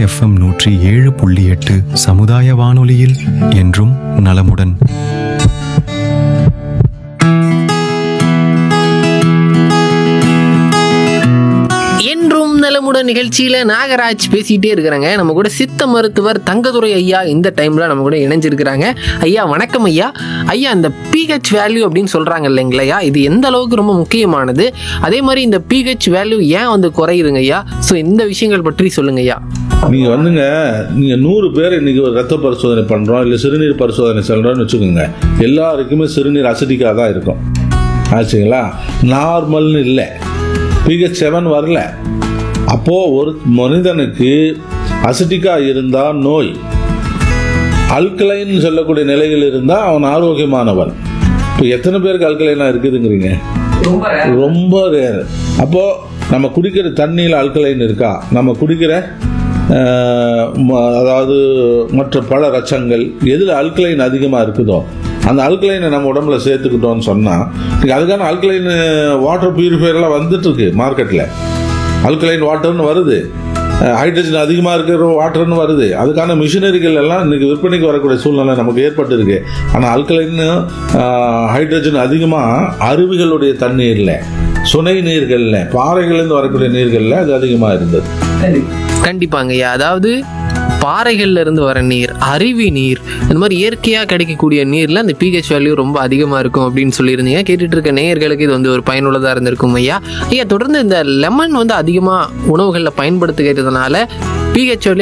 FM நூற்றி ஏழு புள்ளி எட்டு சமுதாய வானொலியில் என்றும் நலமுடன் என்றும் நலமுடன் நிகழ்ச்சியில நாகராஜ் பேசிட்டே இருக்கிறாங்க நம்ம கூட சித்த மருத்துவர் தங்கதுரை ஐயா இந்த டைம்ல நம்ம கூட இணைஞ்சிருக்கிறாங்க ஐயா வணக்கம் ஐயா ஐயா இந்த பிஹெச் வேல்யூ அப்படின்னு சொல்றாங்க இல்லைங்களா இது எந்த அளவுக்கு ரொம்ப முக்கியமானது அதே மாதிரி இந்த பிஹெச் வேல்யூ ஏன் வந்து குறையுதுங்க ஐயா ஸோ இந்த விஷயங்கள் பற்றி சொல்லுங்க ஐயா நீங்க வந்துங்க நீங்க நூறு பேர் இன்னைக்கு ஒரு ரத்த பரிசோதனை பண்றோம் இல்ல சிறுநீர் பரிசோதனை செல்றோம்னு வச்சுக்கோங்க எல்லாருக்குமே சிறுநீர் அசிடிக்கா தான் இருக்கும் ஆச்சுங்களா நார்மல்னு இல்லை பிஹெச் செவன் வரல அப்போ ஒரு மனிதனுக்கு அசிடிக்கா இருந்தா நோய் அல்கலைன் சொல்லக்கூடிய நிலையில் இருந்தா அவன் ஆரோக்கியமானவன் இப்போ எத்தனை பேருக்கு அல்கலைனா இருக்குதுங்கிறீங்க ரொம்ப ரேர் அப்போ நம்ம குடிக்கிற தண்ணியில் அல்கலைன் இருக்கா நம்ம குடிக்கிற அஹ், ம- அதாவது மற்ற பல ரச்சங்கள் எதில் அல்கலைன் அதிகமாக இருக்குதோ அந்த அல்கலைனை நம்ம உடம்புல சேர்த்துக்கிட்டோம்னு சொன்னால் அதுக்கான அல்கலைன் வாட்டர் பியூரிஃபையர்லாம் வந்துட்டு இருக்கு மார்க்கெட்டில் அல்கலைன் வாட்டர்னு வருது ஹைட்ரஜன் அதிகமாக இருக்கிற வாட்டர்னு வருது அதுக்கான மிஷினரிகள் எல்லாம் இன்னைக்கு விற்பனைக்கு வரக்கூடிய சூழ்நிலை நமக்கு ஏற்பட்டு இருக்கு ஆனால் அல்கலைன் ஹைட்ரஜன் அதிகமாக அருவிகளுடைய தண்ணீரில் சுனை நீர்களில் பாறைகள்லேருந்து வரக்கூடிய நீர்களில் அது அதிகமாக இருந்தது கண்டிப்பாங்க ஐயா அதாவது பாறைகள்ல இருந்து வர நீர் அருவி நீர் இந்த மாதிரி இயற்கையாக கிடைக்கக்கூடிய நீரில் அந்த பிஹெச் வேல்யூ ரொம்ப அதிகமாக இருக்கும் அப்படின்னு சொல்லியிருந்தீங்க கேட்டுட்டு இருக்க நேயர்களுக்கு இது வந்து ஒரு பயனுள்ளதாக இருந்திருக்கும் ஐயா ஐயா தொடர்ந்து இந்த லெமன் வந்து அதிகமாக உணவுகளில் பயன்படுத்துகிறதுனால பிஹெச் வேல்யூ